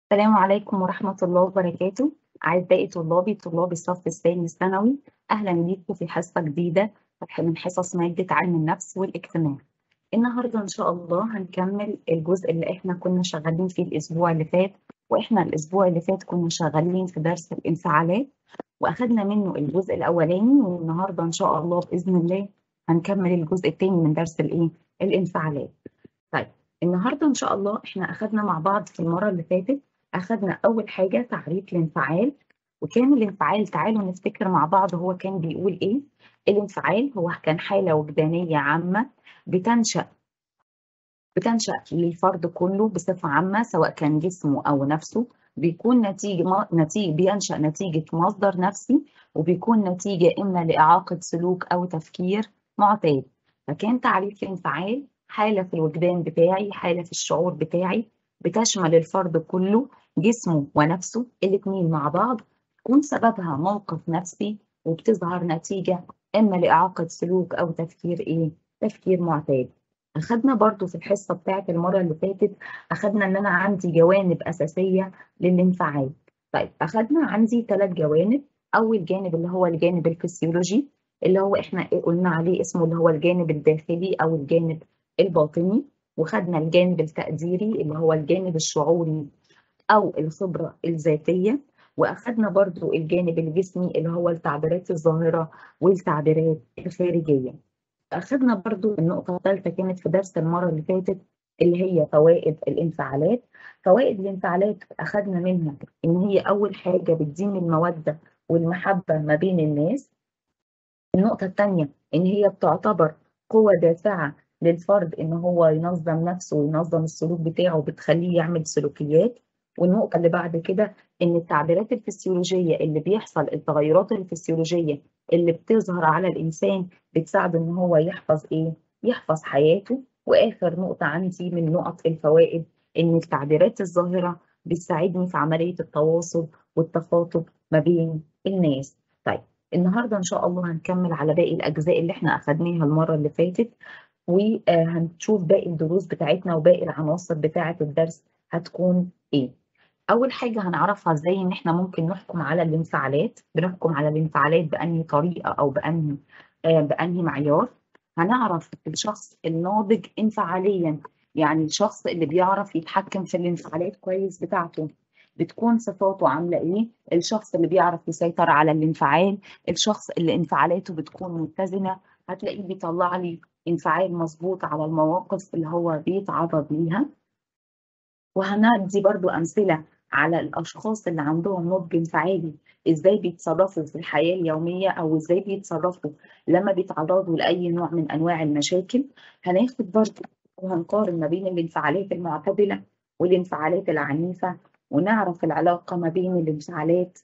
السلام عليكم ورحمة الله وبركاته أعزائي طلابي طلاب الصف الثاني الثانوي أهلا بيكم في حصة جديدة من حصص مادة علم النفس والاجتماع النهاردة إن شاء الله هنكمل الجزء اللي إحنا كنا شغالين فيه الأسبوع اللي فات وإحنا الأسبوع اللي فات كنا شغالين في درس الانفعالات وأخدنا منه الجزء الأولاني والنهاردة إن شاء الله بإذن الله هنكمل الجزء الثاني من درس الإيه؟ الانفعالات طيب النهاردة إن شاء الله إحنا أخدنا مع بعض في المرة اللي فاتت أخدنا أول حاجة تعريف الانفعال وكان الانفعال تعالوا نفتكر مع بعض هو كان بيقول إيه؟ الانفعال هو كان حالة وجدانية عامة بتنشأ بتنشأ للفرد كله بصفة عامة سواء كان جسمه أو نفسه بيكون نتيجة نتيجة بينشأ نتيجة مصدر نفسي وبيكون نتيجة إما لإعاقة سلوك أو تفكير معتاد فكان تعريف الانفعال حالة في الوجدان بتاعي حالة في الشعور بتاعي بتشمل الفرد كله جسمه ونفسه الاتنين مع بعض يكون سببها موقف نفسي وبتظهر نتيجة إما لإعاقة سلوك أو تفكير إيه؟ تفكير معتاد. أخدنا برضو في الحصة بتاعت المرة اللي فاتت أخدنا إن أنا عندي جوانب أساسية للانفعال. طيب أخدنا عندي ثلاث جوانب، أول جانب اللي هو الجانب الفسيولوجي اللي هو إحنا قلنا عليه اسمه اللي هو الجانب الداخلي أو الجانب الباطني وخدنا الجانب التقديري اللي هو الجانب الشعوري أو الخبرة الذاتية وأخدنا برضو الجانب الجسمي اللي هو التعبيرات الظاهرة والتعبيرات الخارجية أخدنا برضو النقطة الثالثة كانت في درس المرة اللي فاتت اللي هي فوائد الانفعالات فوائد الانفعالات أخدنا منها إن هي أول حاجة بتدين المودة والمحبة ما بين الناس النقطة الثانية إن هي بتعتبر قوة دافعة للفرد إن هو ينظم نفسه وينظم السلوك بتاعه بتخليه يعمل سلوكيات والنقطة اللي بعد كده إن التعبيرات الفسيولوجية اللي بيحصل التغيرات الفسيولوجية اللي بتظهر على الإنسان بتساعده إن هو يحفظ إيه؟ يحفظ حياته وآخر نقطة عندي من نقط الفوائد إن التعبيرات الظاهرة بتساعدني في عملية التواصل والتخاطب ما بين الناس. طيب النهاردة إن شاء الله هنكمل على باقي الأجزاء اللي إحنا أخدناها المرة اللي فاتت وهنشوف باقي الدروس بتاعتنا وباقي العناصر بتاعة الدرس هتكون إيه. أول حاجة هنعرفها إزاي إن إحنا ممكن نحكم على الانفعالات، بنحكم على الانفعالات بأنهي طريقة أو بأنهي آه بأنهي معيار. هنعرف الشخص الناضج انفعاليا، يعني الشخص اللي بيعرف يتحكم في الانفعالات كويس بتاعته. بتكون صفاته عاملة إيه؟ الشخص اللي بيعرف يسيطر على الانفعال، الشخص اللي انفعالاته بتكون متزنة، هتلاقيه بيطلع لي انفعال مظبوط على المواقف اللي هو بيتعرض ليها. وهندي برضو أمثلة على الأشخاص اللي عندهم نضج انفعالي إزاي بيتصرفوا في الحياة اليومية أو إزاي بيتصرفوا لما بيتعرضوا لأي نوع من أنواع المشاكل هناخد برضو وهنقارن ما بين الانفعالات المعتدلة والانفعالات العنيفة ونعرف العلاقة ما بين الانفعالات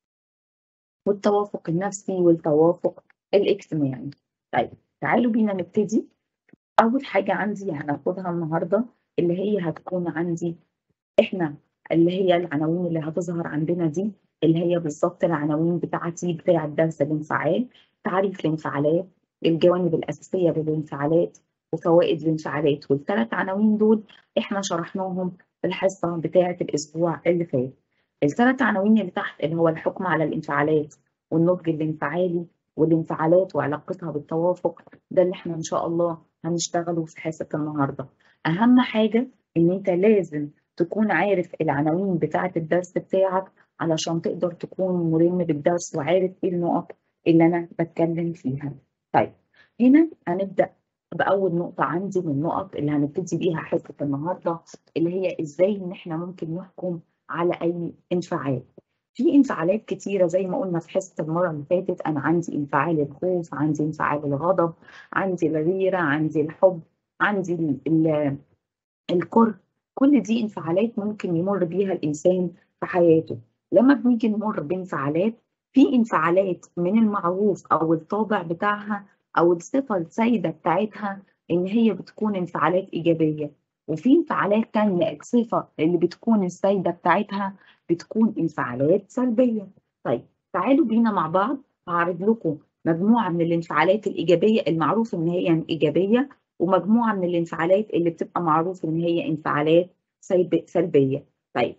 والتوافق النفسي والتوافق الاجتماعي طيب تعالوا بينا نبتدي أول حاجة عندي هناخدها النهاردة اللي هي هتكون عندي إحنا اللي هي العناوين اللي هتظهر عندنا دي اللي هي بالظبط العناوين بتاعتي بتاعة درس الانفعال تعريف الانفعالات الجوانب الأساسية للانفعالات وفوائد الانفعالات والثلاث عناوين دول إحنا شرحناهم في الحصة بتاعة الأسبوع اللي فات الثلاث عناوين اللي تحت اللي هو الحكم على الانفعالات والنضج الانفعالي والانفعالات وعلاقتها بالتوافق ده اللي احنا ان شاء الله هنشتغله في حصة النهاردة أهم حاجة إن أنت لازم تكون عارف العناوين بتاعة الدرس بتاعك علشان تقدر تكون ملم بالدرس وعارف إيه النقط اللي أنا بتكلم فيها. طيب هنا هنبدأ بأول نقطة عندي من النقط اللي هنبتدي بيها حصة النهاردة اللي هي إزاي إن إحنا ممكن نحكم على أي انفعال. في انفعالات كتيرة زي ما قلنا في حصة المرة اللي فاتت أنا عندي انفعال الخوف، عندي انفعال الغضب، عندي الغيرة، عندي الحب، عندي ال ال الكره كل دي انفعالات ممكن يمر بيها الإنسان في حياته لما بنيجي نمر بانفعالات في انفعالات من المعروف أو الطابع بتاعها أو الصفة السائدة بتاعتها إن هي بتكون انفعالات إيجابية وفي انفعالات تانية الصفة اللي بتكون السائدة بتاعتها بتكون انفعالات سلبية طيب تعالوا بينا مع بعض هعرض لكم مجموعة من الانفعالات الإيجابية المعروف إن هي إيجابية ومجموعة من الانفعالات اللي بتبقى معروف إن هي انفعالات سلبية طيب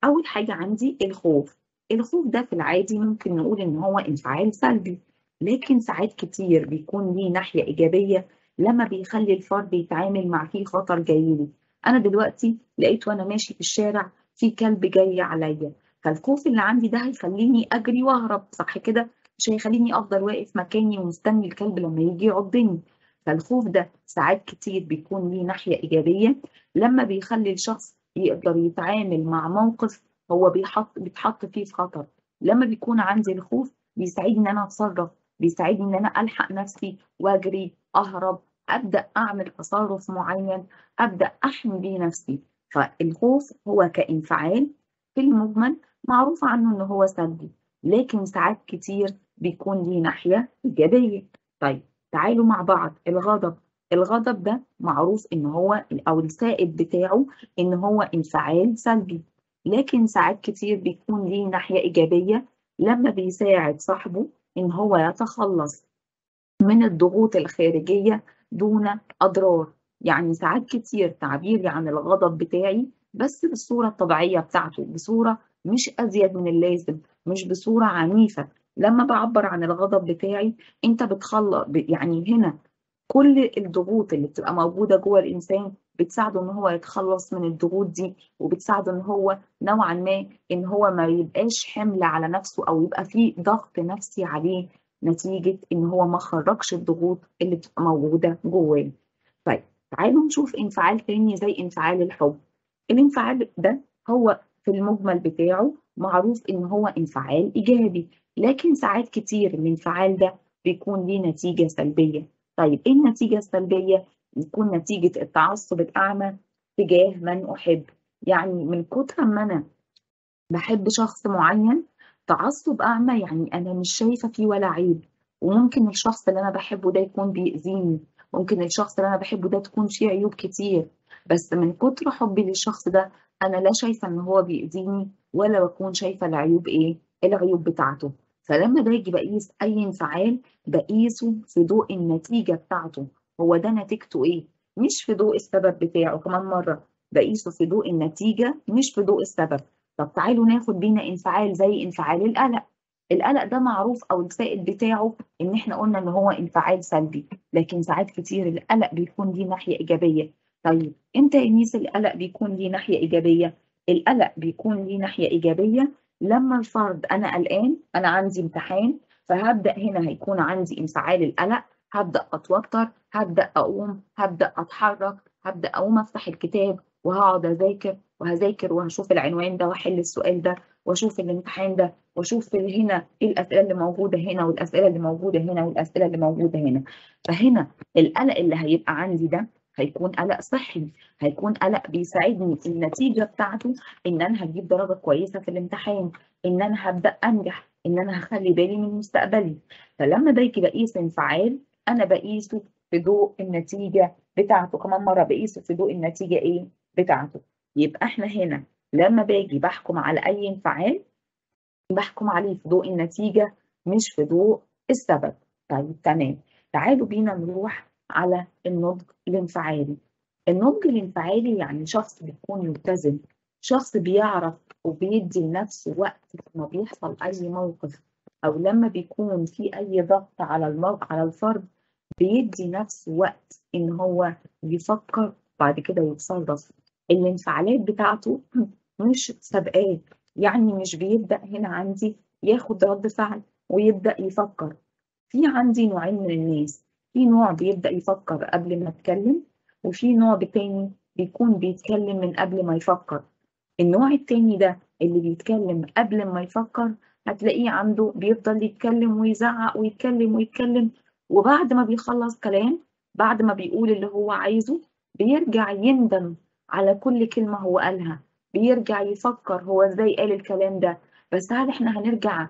أول حاجة عندي الخوف، الخوف ده في العادي ممكن نقول إن هو انفعال سلبي، لكن ساعات كتير بيكون ليه ناحية إيجابية لما بيخلي الفرد يتعامل مع فيه خطر جاي لي، أنا دلوقتي لقيت وأنا ماشي في الشارع في كلب جاي عليا، فالخوف اللي عندي ده هيخليني أجري وأهرب صح كده؟ مش هيخليني أفضل واقف مكاني ومستني الكلب لما يجي يعضني، فالخوف ده ساعات كتير بيكون ليه ناحية إيجابية لما بيخلي الشخص يقدر يتعامل مع موقف هو بيحط بيتحط فيه في خطر، لما بيكون عندي الخوف بيساعدني إن أنا أتصرف، بيساعدني إن أنا ألحق نفسي وأجري، أهرب، أبدأ أعمل تصرف معين، أبدأ أحمي بيه نفسي، فالخوف هو كانفعال في المجمل معروف عنه إن هو سلبي، لكن ساعات كتير بيكون ليه ناحية إيجابية. طيب تعالوا مع بعض الغضب، الغضب ده معروف إن هو أو السائد بتاعه إن هو انفعال سلبي، لكن ساعات كتير بيكون ليه ناحية إيجابية لما بيساعد صاحبه إن هو يتخلص من الضغوط الخارجية دون أضرار، يعني ساعات كتير تعبيري عن الغضب بتاعي بس بالصورة الطبيعية بتاعته، بصورة مش أزيد من اللازم، مش بصورة عنيفة، لما باعبّر عن الغضب بتاعي أنت بتخل ب يعني هنا كل الضغوط اللي بتبقى موجودة جوّه الإنسان بتساعده إن هو يتخلّص من الضغوط دي، وبتساعده إن هو نوعًا ما إن هو ما يبقاش حِمل على نفسه أو يبقى في ضغط نفسي عليه نتيجة إن هو ما خرّجش الضغوط اللي بتبقى موجودة جوّاه. طيب تعالوا نشوف انفعال تاني زي انفعال الحُب، الانفعال ده هو في المجمل بتاعه معروف إن هو انفعال إيجابي، لكن ساعات كتير الانفعال ده بيكون ليه نتيجة سلبية. طيب إيه النتيجة السلبية؟ بتكون نتيجة التعصُّب الأعمى تجاه من أحب، يعني من كتر ما أنا باحب شخص معيّن تعصُّب أعمى يعني أنا مش شايفة فيه ولا عيب، وممكن الشخص اللي أنا باحبه ده يكون بيأذيني، ممكن الشخص اللي أنا باحبه ده تكون فيه عيوب كتير، بس من كتر حُبّي للشخص ده أنا لا شايفة إن هو بيأذيني ولا باكون شايفة العيوب إيه، العيوب بتاعته، فلمّا باجي باقيس أي انفعال باقيسه في ضوء النتيجة بتاعته، هو ده نتيجته إيه، مش في ضوء السبب بتاعه كمان مرّة، باقيسه في ضوء النتيجة مش في ضوء السبب. طب تعالوا ناخد بينا انفعال زي انفعال القلق، القلق ده معروف أو السائد بتاعه إن إحنا قُلنا إن هو انفعال سلبي، لكن ساعات كتير القلق بيكون ليه ناحية إيجابية. طيب إمتى يا ميس القلق بيكون ليه ناحية إيجابية؟ القلق بيكون ليه ناحية إيجابية لمّا الفرد أنا قلقان، أنا عندي امتحان، فهابدأ هنا هيكون عندي انفعال القلق، هابدأ أتوتر، هابدأ أقوم، هابدأ أتحرك، هابدأ أقوم أفتح الكتاب وهاقعد أذاكر وهاذاكر وهاشوف العنوان ده وأحل السؤال ده وأشوف الامتحان ده وأشوف هنا إيه الأسئلة اللي موجودة هنا والأسئلة اللي موجودة هنا والأسئلة اللي موجودة هنا. فهنا القلق اللي هيبقى عندي ده هيكون قلق صحّي، هيكون قلق بيساعدني في النتيجة بتاعته إن أنا هاجيب درجة كويسة في الامتحان، إن أنا هابدأ أنجح، إن أنا هاخلّي بالي من مستقبلي. فلمّا باجي باقيس انفعال أنا باقيسه في ضوء النتيجة بتاعته، كمان مرّة باقيسه في ضوء النتيجة إيه، بتاعته. يبقى إحنا هنا لمّا باجي باحكم على أي انفعال باحكم عليه في ضوء النتيجة مش في ضوء السبب. طيب تمام، تعالوا بينا نروح على النضج الانفعالي. النضج الانفعالي يعني شخص بيكون متزن، شخص بيعرف وبيدّي لنفسه وقت لمّا بيحصل أي موقف أو لمّا بيكون في أي ضغط على المو على الفرد بيدّي نفسه وقت إن هو يفكّر وبعد كده يتصرّف. الانفعالات بتاعته مش سابقاه، يعني مش بيبدأ هنا عندي ياخد رَد فعل ويبدأ يفكّر. في عندي نوعين من الناس، في نوع بيبدأ يفكّر قبل ما يتكلّم، وفي نوع تاني بيكون بيتكلّم من قبل ما يفكّر. النوع التاني ده اللي بيتكلّم قبل ما يفكّر هتلاقيه عنده بيفضل يتكلّم ويزعّق ويتكلّم ويتكلّم وبعد ما بيخلّص كلام، بعد ما بيقول اللي هو عايزه بيرجع يندم على كل كلمة هو قالها، بيرجع يفكّر هو إزاي قال الكلام ده، بس هل إحنا هنرجع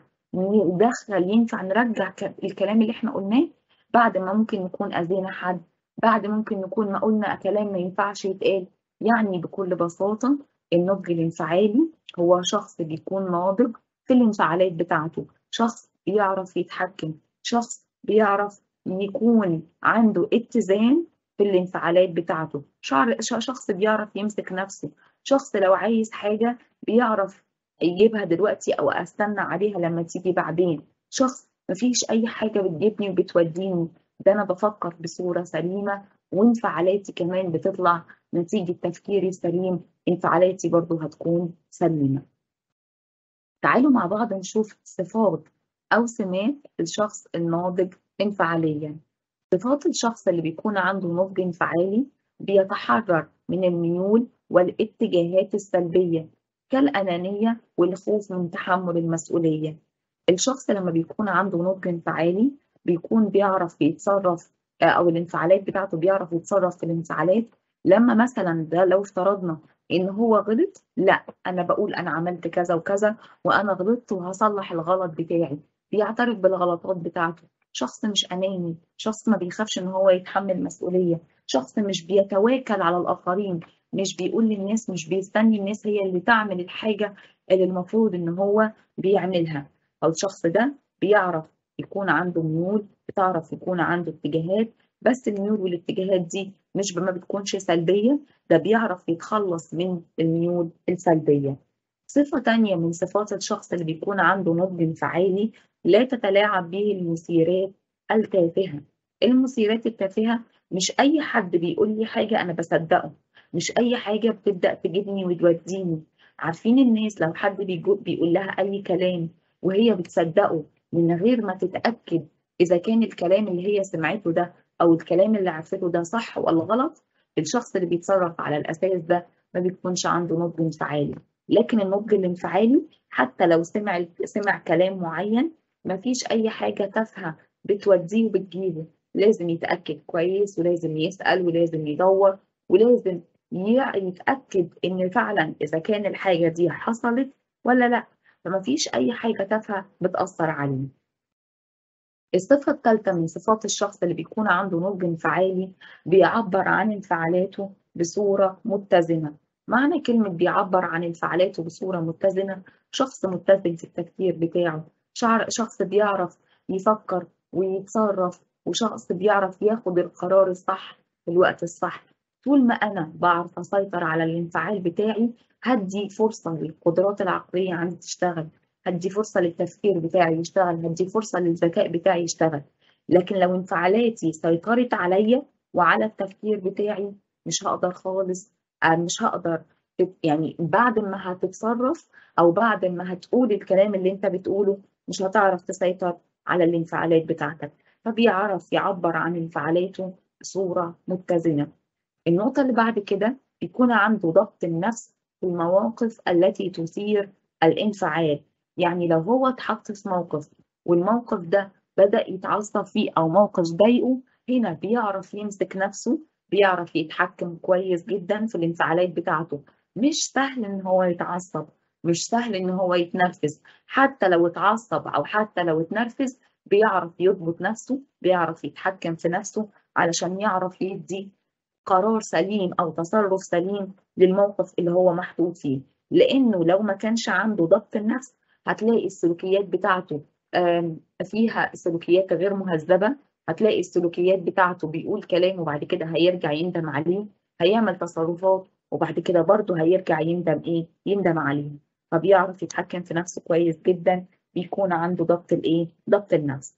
ندخّل ينفع نرجّع ك الكلام اللي إحنا قُلناه؟ بعد ما ممكن نكون أذينا حد، بعد ممكن نكون ما قُلنا كلام ما ينفعش يتقال. يعني بكل بساطة النضج الانفعالي هو شخص بيكون ناضج في الانفعالات بتاعته، شخص بيعرف يتحكّم، شخص بيعرف يكون عنده اتزان في الانفعالات بتاعته، شعر ش شخص بيعرف يمسك نفسه، شخص لو عايز حاجة بيعرف يجيبها دلوقتي أو أستنى عليها لما تيجي بعدين شخص مفيش أي حاجة بتجيبني وبتوديني ده أنا بفكر بصورة سليمة وانفعالاتي كمان بتطلع نتيجة تفكيري سليم انفعالاتي برضو هتكون سليمة تعالوا مع بعض نشوف صفات أو سمات الشخص الناضج انفعاليا صفات الشخص اللي بيكون عنده نضج انفعالي بيتحرر من الميول والاتجاهات السلبية كالأنانية والخوف من تحمل المسؤولية الشخص لما بيكون عنده نضج انفعالي بيكون بيعرف يتصرف أو الانفعالات بتاعته بيعرف يتصرف في الانفعالات لما مثلا ده لو افترضنا ان هو غلط لا انا بقول انا عملت كذا وكذا وانا غلطت وهصلح الغلط بتاعي بيعترف بالغلطات بتاعته شخص مش اناني شخص ما بيخافش ان هو يتحمل مسؤوليه شخص مش بيتواكل على الاخرين مش بيقول للناس مش بيستني الناس هي اللي تعمل الحاجه اللي المفروض ان هو بيعملها او الشخص ده بيعرف يكون عنده ميول بتعرف يكون عنده اتجاهات بس الميول والاتجاهات دي مش ما بتكونش سلبية ده بيعرف يتخلص من الميول السلبية صفة تانية من صفات الشخص اللي بيكون عنده نضج انفعالي لا تتلاعب به المثيرات التافهة المثيرات التافهة مش أي حد بيقول لي حاجة أنا بصدقه مش أي حاجة بتبدأ تجيبني وتوديني عارفين الناس لو حد بيقول لها أي كلام وهي بتصدقه من غير ما تتأكد إذا كان الكلام اللي هي سمعته ده أو الكلام اللي عرفته ده صح ولا غلط الشخص اللي بيتصرف على الأساس ده ما بيكونش عنده نضج انفعالي لكن النضج الانفعالي حتى لو سمع سمع كلام معين ما فيش أي حاجة تافهة بتوديه وبتجيبه لازم يتأكد كويس ولازم يسأل ولازم يدور ولازم يتأكد إن فعلا إذا كان الحاجة دي حصلت ولا لأ فما فيش أي حاجة تافهة بتأثر عليه الصفة الثالثة من صفات الشخص اللي بيكون عنده نضج انفعالي بيعبر عن انفعالاته بصورة متزنة معنى كلمة بيعبر عن انفعالاته بصورة متزنة شخص متزن في التفكير بتاعه شخص بيعرف يفكر ويتصرف وشخص بيعرف ياخد القرار الصح في الوقت الصح طول ما أنا بعرف أسيطر على الانفعال بتاعي هدي فرصة للقدرات العقلية عندي تشتغل هدي فرصة للتفكير بتاعي يشتغل هدي فرصة للذكاء بتاعي يشتغل لكن لو انفعالاتي سيطرت عليا وعلى التفكير بتاعي مش هقدر خالص مش هقدر يعني بعد ما هتتصرف او بعد ما هتقول الكلام اللي انت بتقوله مش هتعرف تسيطر على الانفعالات بتاعتك فبيعرف يعبر عن انفعالاته بصورة متزنة النقطة اللي بعد كده بيكون عنده ضبط النفس في المواقف التي تثير الانفعال يعني لو هو اتحط في موقف والموقف ده بدأ يتعصب فيه أو موقف ضايقه هنا بيعرف يمسك نفسه بيعرف يتحكم كويس جدا في الانفعالات بتاعته مش سهل إن هو يتعصب مش سهل إن هو يتنرفز حتى لو اتعصب أو حتى لو اتنرفز بيعرف يضبط نفسه بيعرف يتحكم في نفسه علشان يعرف يدي قرار سليم أو تصرف سليم للموقف اللي هو محطوط فيه لأنه لو ما كانش عنده ضبط النفس هتلاقي السلوكيات بتاعته فيها سلوكيات غير مهذبة هتلاقي السلوكيات بتاعته بيقول كلام وبعد كده هيرجع يندم عليه هيعمل تصرفات وبعد كده برضه هيرجع يندم ايه يندم عليه فبيعرف يتحكم في نفسه كويس جدا بيكون عنده ضبط الايه ضبط النفس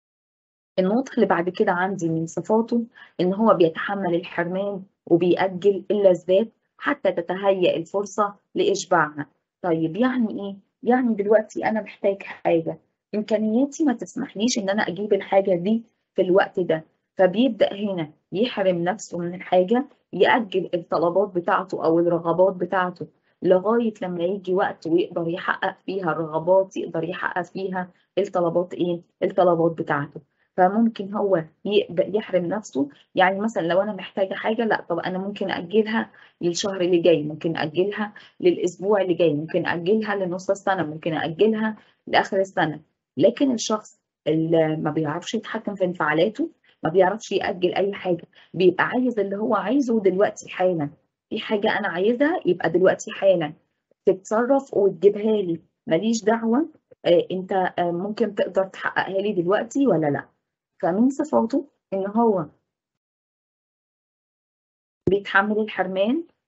النقطة اللي بعد كده عندي من صفاته إن هو بيتحمل الحرمان وبيأجل اللذات حتى تتهيأ الفرصة لإشباعها طيب يعني إيه؟ يعني دلوقتي أنا محتاج حاجة إمكانياتي ما تسمحليش إن أنا أجيب الحاجة دي في الوقت ده فبيبدأ هنا يحرم نفسه من الحاجة يأجل الطلبات بتاعته أو الرغبات بتاعته لغاية لما يجي وقت ويقدر يحقق فيها الرغبات يقدر يحقق فيها الطلبات إيه؟ الطلبات بتاعته فممكن هو يحرم نفسه يعني مثلا لو انا محتاجه حاجه لا طب انا ممكن اجلها للشهر اللي جاي ممكن اجلها للاسبوع اللي جاي ممكن اجلها لنص السنه ممكن اجلها لاخر السنه لكن الشخص اللي ما بيعرفش يتحكم في انفعالاته ما بيعرفش ياجل اي حاجه بيبقى عايز اللي هو عايزه دلوقتي حالا في حاجه انا عايزها يبقى دلوقتي حالا تتصرف وتجيبها لي ماليش دعوه آه انت آه ممكن تقدر تحققها لي دلوقتي ولا لا فمن صفاته ان هو بيتحمل الحرمان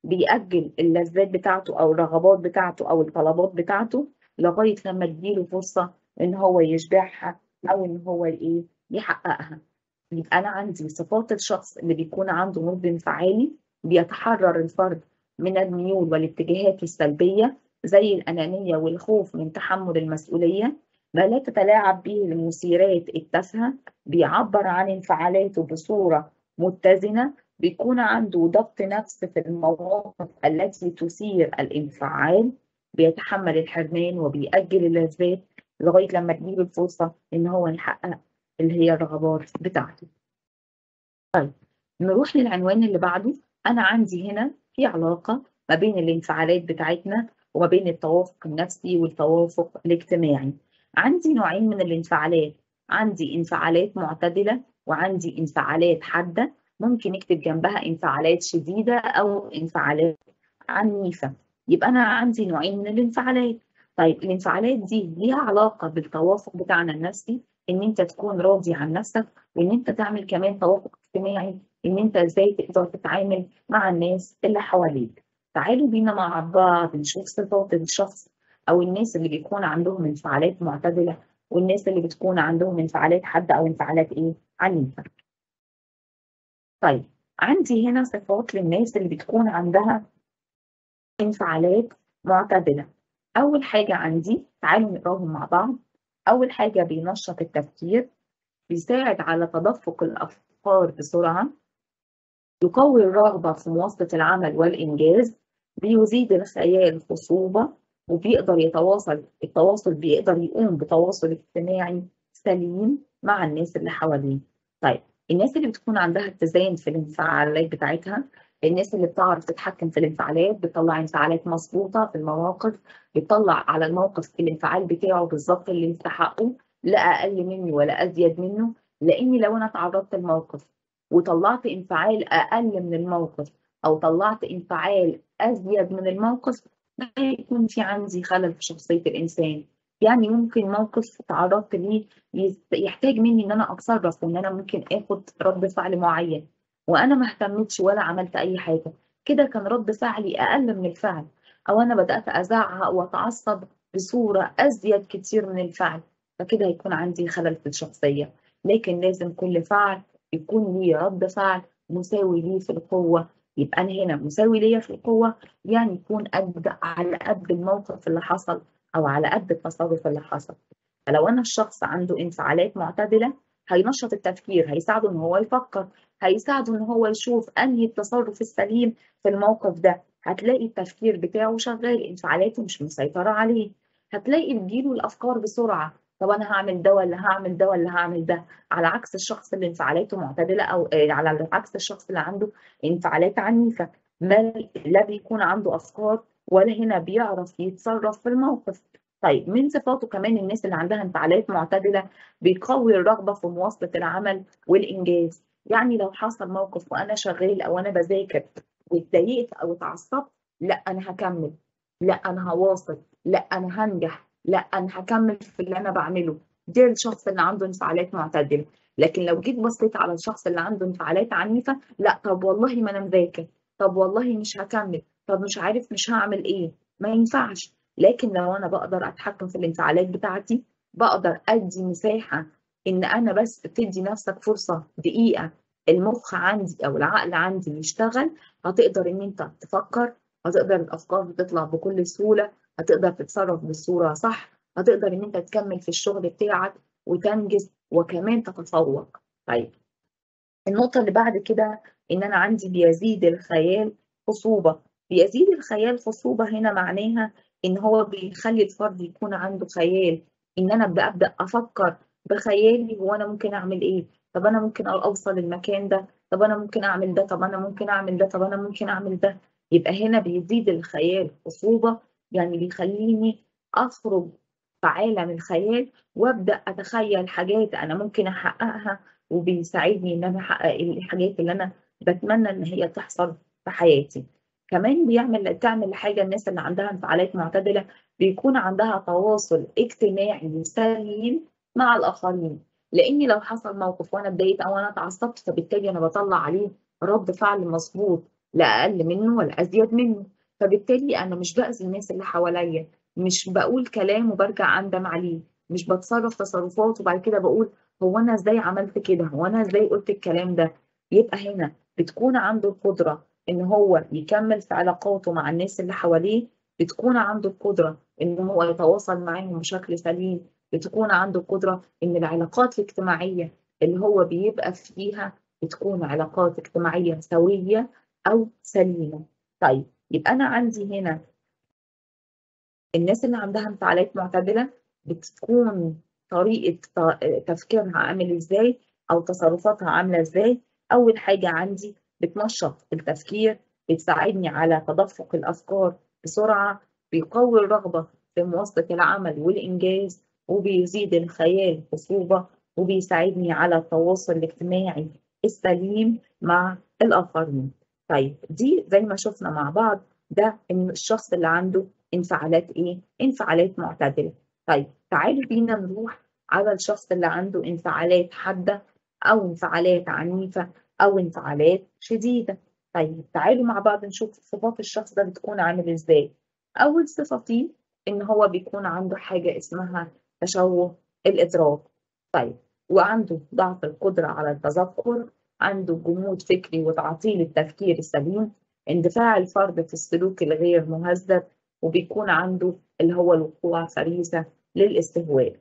بيأجل اللذات بتاعته أو الرغبات بتاعته أو الطلبات بتاعته لغاية لما تجيله فرصة إن هو يشبعها أو إن هو إيه يحققها يبقى أنا عندي صفات الشخص اللي بيكون عنده نضج انفعالي بيتحرر الفرد من الميول والاتجاهات السلبية زي الأنانية والخوف من تحمل المسؤولية ما لا تتلاعب به المثيرات التافهة بيعبر عن انفعالاته بصورة متزنة بيكون عنده ضبط نفس في المواقف التي تثير الانفعال بيتحمل الحرمان وبيأجل اللذات لغاية لما تجيله الفرصة إن هو يحقق اللي هي الرغبات بتاعته. طيب نروح للعنوان اللي بعده أنا عندي هنا في علاقة ما بين الانفعالات بتاعتنا وما بين التوافق النفسي والتوافق الاجتماعي. عندي نوعين من الانفعالات عندي انفعالات معتدلة وعندي انفعالات حادة ممكن نكتب جنبها انفعالات شديدة أو انفعالات عنيفة يبقى أنا عندي نوعين من الانفعالات طيب الانفعالات دي ليها علاقة بالتوافق بتاعنا النفسي إن أنت تكون راضي عن نفسك وإن أنت تعمل كمان توافق اجتماعي إن أنت إزاي تقدر تتعامل مع الناس اللي حواليك تعالوا بينا مع بعض نشوف صفات الشخص أو الناس اللي بيكون عندهم انفعالات معتدلة والناس اللي بتكون عندهم انفعالات حادة أو انفعالات إيه عنيفة. طيب عندي هنا صفات للناس اللي بتكون عندها انفعالات معتدلة. أول حاجة عندي تعالوا نقراهم مع بعض. أول حاجة بينشط التفكير، بيساعد على تدفق الأفكار بسرعة، يقوي الرغبة في مواصلة العمل والإنجاز، بيزيد الخيال خصوبة، وبيقدر يتواصل التواصل بيقدر يقوم بتواصل اجتماعي سليم مع الناس اللي حواليه. طيب الناس اللي بتكون عندها اتزان في الانفعالات بتاعتها الناس اللي بتعرف تتحكم في الانفعالات بتطلع انفعالات مظبوطه في المواقف بتطلع على الموقف الانفعال بتاعه بالظبط اللي يستحقه لا اقل منه ولا ازيد منه لاني لو انا تعرضت لموقف وطلعت انفعال اقل من الموقف او طلعت انفعال ازيد من الموقف ده يكون في عندي خلل في شخصيه الانسان يعني ممكن موقف تعرضت ليه يحتاج مني ان انا اتصرف وان انا ممكن اخد رد فعل معين وانا ما اهتمتش ولا عملت اي حاجه كده كان رد فعلي اقل من الفعل او انا بدات ازعق واتعصب بصوره ازيد كتير من الفعل فكده هيكون عندي خلل في الشخصيه لكن لازم كل فعل يكون ليه رد فعل مساوي ليه في القوه يبقى انا هنا مساوي ليا في القوه يعني يكون قد على قد الموقف اللي حصل او على قد التصرف اللي حصل فلو انا الشخص عنده انفعالات معتدله هينشط التفكير هيساعده ان هو يفكر هيساعده ان هو يشوف انهي التصرف السليم في الموقف ده هتلاقي التفكير بتاعه شغال انفعالاته مش مسيطره عليه هتلاقي بتجيله الافكار بسرعه طب انا هعمل ده ولا هعمل ده ولا هعمل ده على عكس الشخص اللي انفعالاته معتدله او على عكس الشخص اللي عنده انفعالات عنيفه ما لا بيكون عنده افكار ولا هنا بيعرف يتصرف في الموقف طيب من صفاته كمان الناس اللي عندها انفعالات معتدله بيقوي الرغبه في مواصله العمل والانجاز يعني لو حصل موقف وانا شغال او انا بذاكر واتضايقت او اتعصبت لا انا هكمل لا انا هواصل لا انا هنجح لا انا هكمل في اللي انا بعمله ده الشخص اللي عنده انفعالات معتدله لكن لو جيت بصيت على الشخص اللي عنده انفعالات عنيفه لا طب والله ما انا مذاكر طب والله مش هكمل طب مش عارف مش هعمل ايه ما ينفعش لكن لو انا بقدر اتحكم في الانفعالات بتاعتي بقدر ادي مساحه ان انا بس تدي نفسك فرصه دقيقه المخ عندي او العقل عندي يشتغل هتقدر ان انت تفكر هتقدر الافكار تطلع بكل سهوله هتقدر تتصرف بصوره صح هتقدر ان انت تكمل في الشغل بتاعك وتنجز وكمان تتفوق طيب النقطه اللي بعد كده ان انا عندي بيزيد الخيال خصوبه بيزيد الخيال خصوبه هنا معناها ان هو بيخلي الفرد يكون عنده خيال ان انا ابدا ابدا افكر بخيالي هو انا ممكن اعمل ايه طب انا ممكن اوصل المكان ده طب انا ممكن اعمل ده طب انا ممكن اعمل ده طب انا ممكن اعمل ده يبقى هنا بيزيد الخيال خصوبه يعني بيخليني اخرج في عالم الخيال وابدا اتخيل حاجات انا ممكن احققها وبيساعدني ان انا احقق الحاجات اللي انا بتمنى ان هي تحصل في حياتي كمان بيعمل تعمل حاجه الناس اللي عندها انفعالات معتدله بيكون عندها تواصل اجتماعي سليم مع الاخرين لاني لو حصل موقف وانا اتضايقت او انا اتعصبت فبالتالي انا بطلع عليه رد فعل مظبوط لا أقل منه ولا أزيد منه فبالتالي أنا مش بأذي الناس اللي حواليا مش بقول كلام وبرجع أندم عليه مش بتصرف تصرفات وبعد كده بقول هو أنا إزاي عملت كده هو أنا إزاي قلت الكلام ده يبقى هنا بتكون عنده القدرة إن هو يكمل في علاقاته مع الناس اللي حواليه بتكون عنده القدرة إن هو يتواصل معاهم بشكل سليم بتكون عنده القدرة إن العلاقات الاجتماعية اللي هو بيبقى فيها بتكون علاقات اجتماعية سوية أو سليمة طيب يبقى أنا عندي هنا الناس اللي عندها انفعالات معتدلة بتكون طريقة تفكيرها عامل إزاي أو تصرفاتها عاملة إزاي أول حاجة عندي بتنشط التفكير بتساعدني على تدفق الأفكار بسرعة بيقوي الرغبة في مواصلة العمل والإنجاز وبيزيد الخيال بصعوبة وبيساعدني على التواصل الاجتماعي السليم مع الآخرين طيب دي زي ما شفنا مع بعض ده إن الشخص اللي عنده انفعالات إيه؟ انفعالات معتدلة طيب تعالوا بينا نروح على الشخص اللي عنده انفعالات حادة أو انفعالات عنيفة أو انفعالات شديدة طيب تعالوا مع بعض نشوف صفات الشخص ده بتكون عامل إزاي أول صفة فيه إن هو بيكون عنده حاجة اسمها تشوه الإدراك طيب وعنده ضعف القدرة على التذكر عنده جمود فكري وتعطيل التفكير السليم اندفاع الفرد في السلوك الغير مهذب وبيكون عنده اللي هو الوقوع فريسة للاستهواء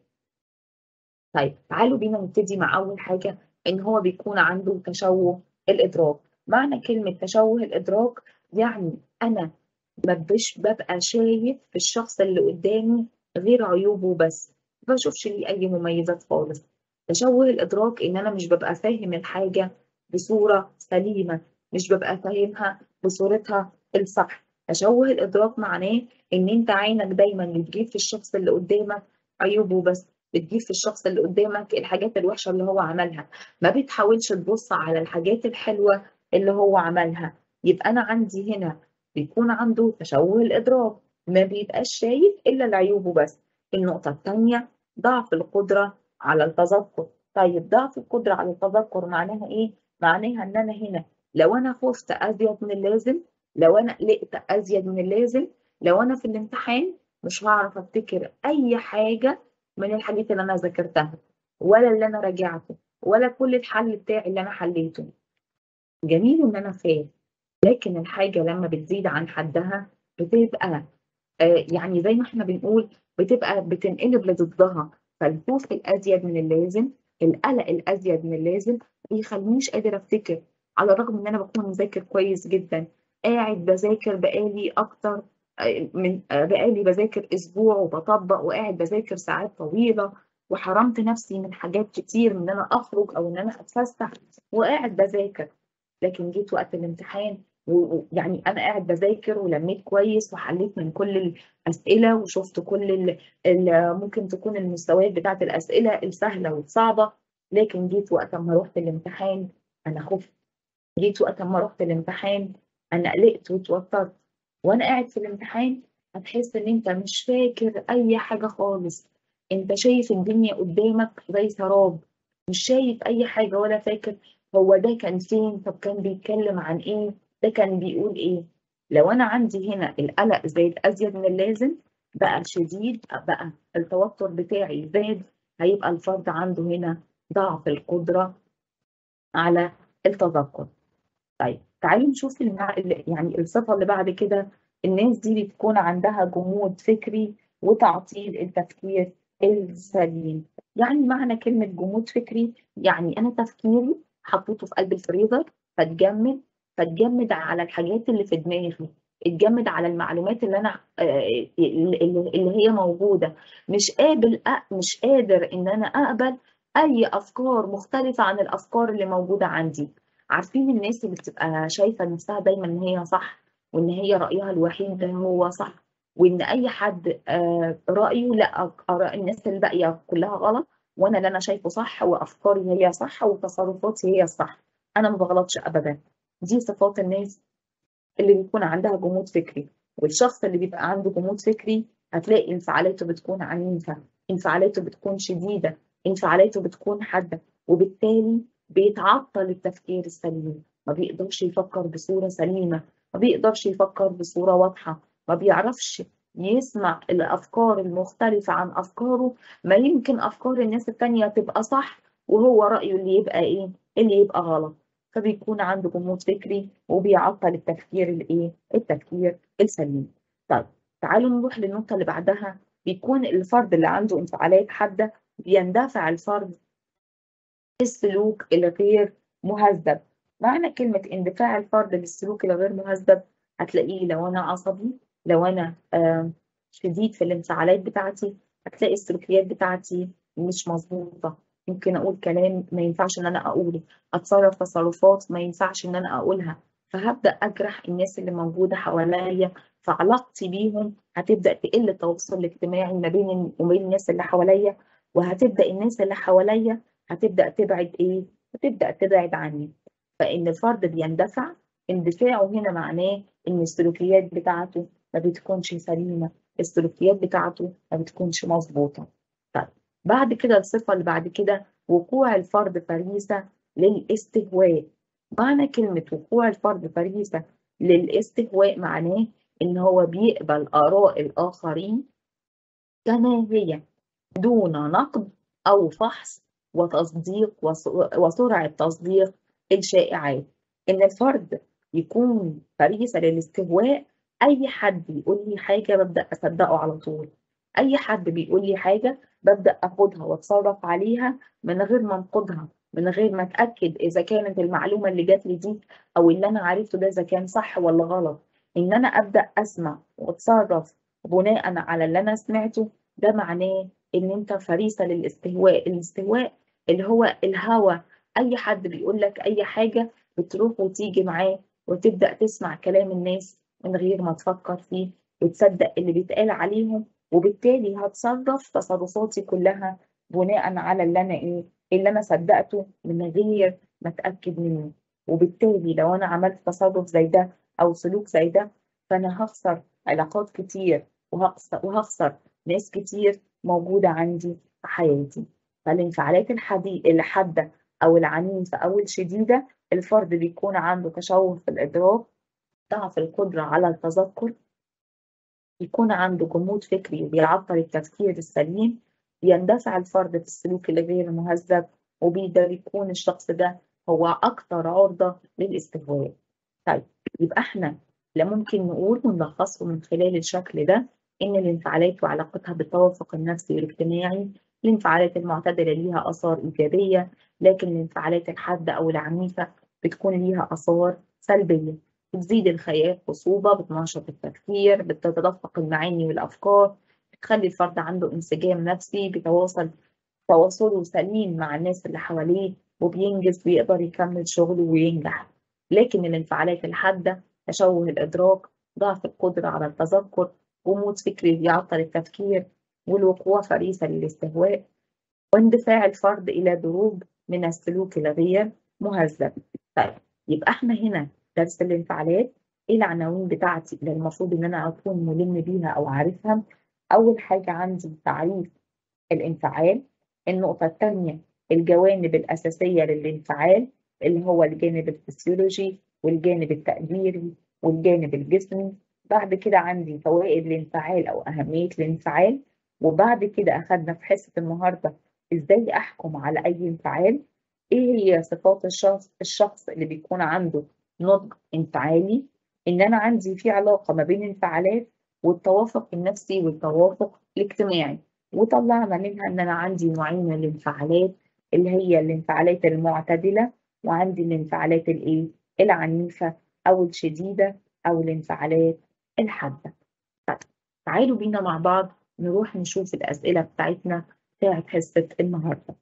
طيب تعالوا بينا نبتدي مع أول حاجة إن هو بيكون عنده تشوه الإدراك معنى كلمة تشوه الإدراك يعني أنا مبش ببقى شايف في الشخص اللي قدامي غير عيوبه بس ما بشوفش ليه أي مميزات خالص تشوه الإدراك إن أنا مش ببقى فاهم الحاجة بصورة سليمة مش ببقى فاهمها بصورتها الصح تشوه الإدراك معناه إن أنت عينك دايما بتجيب في الشخص اللي قدامك عيوبه بس بتجيب في الشخص اللي قدامك الحاجات الوحشة اللي هو عملها ما بتحاولش تبص على الحاجات الحلوة اللي هو عملها يبقى أنا عندي هنا بيكون عنده تشوه الإدراك ما بيبقاش شايف إلا العيوبه بس النقطة الثانية ضعف القدرة على التذكر طيب ضعف القدرة على التذكر معناها إيه؟ معناها إن أنا هنا لو أنا خفت أزيد من اللازم لو أنا قلقت أزيد من اللازم لو أنا في الامتحان مش هعرف أفتكر أي حاجة من الحاجات اللي أنا ذاكرتها ولا اللي أنا راجعته ولا كل الحل بتاعي اللي أنا حليته جميل إن أنا فاهم لكن الحاجة لما بتزيد عن حدها بتبقى آه يعني زي ما احنا بنقول بتبقى بتنقلب لضدها فالخوف الأزيد من اللازم القلق الأزيد من اللازم ما يخلينيش قادر أفتكر على الرغم إن أنا بكون مذاكر كويس جدا قاعد بذاكر بقالي أكتر من بقالي بذاكر أسبوع وبطبق وقاعد بذاكر ساعات طويلة وحرمت نفسي من حاجات كتير من إن أنا أخرج أو إن أنا أتفسح وقاعد بذاكر لكن جيت وقت الامتحان ويعني انا قاعد بذاكر ولميت كويس وحليت من كل الاسئله وشفت كل ال ال ممكن تكون المستويات بتاعت الاسئله السهله والصعبه لكن جيت وقت ما رحت الامتحان انا خفت جيت وقت ما رحت الامتحان انا قلقت واتوترت وانا قاعد في الامتحان هتحس ان انت مش فاكر اي حاجه خالص انت شايف الدنيا قدامك زي سراب مش شايف اي حاجه ولا فاكر هو ده كان فين طب كان بيتكلم عن ايه ده كان بيقول ايه لو انا عندي هنا القلق زاد ازيد من اللازم بقى شديد بقى التوتر بتاعي زاد هيبقى الفرد عنده هنا ضعف القدرة على التذكر طيب تعالوا نشوف المع... يعني الصفة اللي بعد كده الناس دي بتكون عندها جمود فكري وتعطيل التفكير السليم يعني معنى كلمة جمود فكري يعني أنا تفكيري حطيته في قلب الفريزر فتجمد فتجمد على الحاجات اللي في دماغي اتجمد على المعلومات اللي انا اللي هي موجوده مش قابل مش قادر ان انا اقبل اي افكار مختلفه عن الافكار اللي موجوده عندي عارفين الناس اللي بتبقى شايفه نفسها دايما ان هي صح وان هي رايها الوحيد ده هو صح وان اي حد رايه لا اراء الناس الباقيه كلها غلط وانا اللي انا شايفه صح وافكاري هي صح وتصرفاتي هي الصح انا ما بغلطش ابدا دي صفات الناس اللي بيكون عندها جمود فكري والشخص اللي بيبقى عنده جمود فكري هتلاقي انفعالاته بتكون عنيفة انفعالاته بتكون شديدة انفعالاته بتكون حادة وبالتالي بيتعطل التفكير السليم ما بيقدرش يفكر بصورة سليمة ما بيقدرش يفكر بصورة واضحة ما بيعرفش يسمع الأفكار المختلفة عن أفكاره ما يمكن أفكار الناس التانية تبقى صح وهو رأيه اللي يبقى إيه اللي يبقى غلط فبيكون عنده جمود فكري وبيعطل التفكير الإيه التفكير السليم طيب تعالوا نروح للنقطة اللي بعدها بيكون الفرد اللي عنده انفعالات حادة بيندفع الفرد السلوك الغير مهذب معنى كلمة اندفاع الفرد للسلوك الغير مهذب هتلاقيه لو أنا عصبي لو أنا آه شديد في الانفعالات بتاعتي هتلاقي السلوكيات بتاعتي مش مظبوطة ممكن أقول كلام ما ينفعش إن أنا أقوله أتصرف تصرفات ما ينفعش إن أنا أقولها فهبدأ أجرح الناس اللي موجودة حواليا فعلاقتي بيهم هتبدأ تقل التواصل الاجتماعي ما بين وبين الناس اللي حواليا وهتبدأ الناس اللي حواليا هتبدأ تبعد إيه؟ هتبدأ تبعد عني فإن الفرد بيندفع اندفاعه هنا معناه إن السلوكيات بتاعته ما بتكونش سليمة السلوكيات بتاعته ما بتكونش مظبوطة طيب بعد كده الصفة اللي بعد كده وقوع الفرد فريسة للاستهواء معنى كلمة وقوع الفرد فريسة للاستهواء معناه إن هو بيقبل آراء الآخرين كما هي دون نقد أو فحص وتصديق وسرعة تصديق الشائعات إن الفرد يكون فريسة للاستهواء أي حد يقول لي حاجة ببدأ أصدقه على طول أي حد بيقول لي حاجة ببدأ أخدها وأتصرف عليها من غير ما أنقدها من غير ما أتأكد إذا كانت المعلومة اللي جات لي دي أو اللي أنا عرفته ده إذا كان صح ولا غلط إن أنا أبدأ أسمع وأتصرف بناء على اللي أنا سمعته ده معناه إن أنت فريسة للاستهواء الاستهواء اللي هو الهوى أي حد بيقول لك أي حاجة بتروح وتيجي معاه وتبدأ تسمع كلام الناس من غير ما تفكر فيه وتصدق اللي بيتقال عليهم وبالتالي هتصرف تصرفاتي كلها بناء على اللي أنا إيه اللي أنا صدقته من غير ما أتأكد منه وبالتالي لو أنا عملت تصرف زي ده أو سلوك زي ده فأنا هخسر علاقات كتير وهخسر, وهخسر ناس كتير موجودة عندي في حياتي فالانفعالات الحدي... الحادة أو العنيفة أو الشديدة الفرد بيكون عنده تشوه في الإدراك ضعف القدرة على التذكر يكون عنده جمود فكري وبيعطل التفكير السليم بيندفع الفرد في السلوك الغير مهذب وبيقدر يكون الشخص ده هو أكثر عرضة للاستهواء طيب يبقى احنا لا ممكن نقول ونلخصه من خلال الشكل ده إن الانفعالات وعلاقتها بالتوافق النفسي والاجتماعي الانفعالات المعتدلة ليها آثار إيجابية لكن الانفعالات الحادة أو العنيفة بتكون ليها آثار سلبية بتزيد الخيال خصوبة بتنشط التفكير بتتدفق المعاني والأفكار بتخلي الفرد عنده انسجام نفسي بيتواصل تواصله سليم مع الناس اللي حواليه وبينجز بيقدر يكمل شغله وينجح لكن الانفعالات الحادة تشوه الإدراك ضعف القدرة على التذكر جمود فكري بيعطل التفكير والوقوع فريسة للاستهواء واندفاع الفرد إلى دروب من السلوك الغير مهذب طيب يبقى احنا هنا درس الانفعالات ايه العناوين بتاعتي اللي المفروض ان انا اكون ملم بيها او عارفها اول حاجة عندي تعريف الانفعال النقطة الثانية الجوانب الأساسية للانفعال اللي هو الجانب الفسيولوجي والجانب التقديري والجانب الجسمي بعد كده عندي فوائد الانفعال أو أهمية الانفعال وبعد كده أخدنا في حصة النهاردة إزاي أحكم على أي انفعال إيه هي صفات الشخص الشخص اللي بيكون عنده نضج انفعالي إن أنا عندي في علاقة ما بين انفعالات والتوافق النفسي والتوافق الاجتماعي وطلعنا منها إن أنا عندي نوعين من الانفعالات اللي هي الانفعالات المعتدلة وعندي الانفعالات الإيه العنيفة أو الشديدة أو الانفعالات الحادة طيب تعالوا بينا مع بعض نروح نشوف الأسئلة بتاعتنا بتاعت حصة النهاردة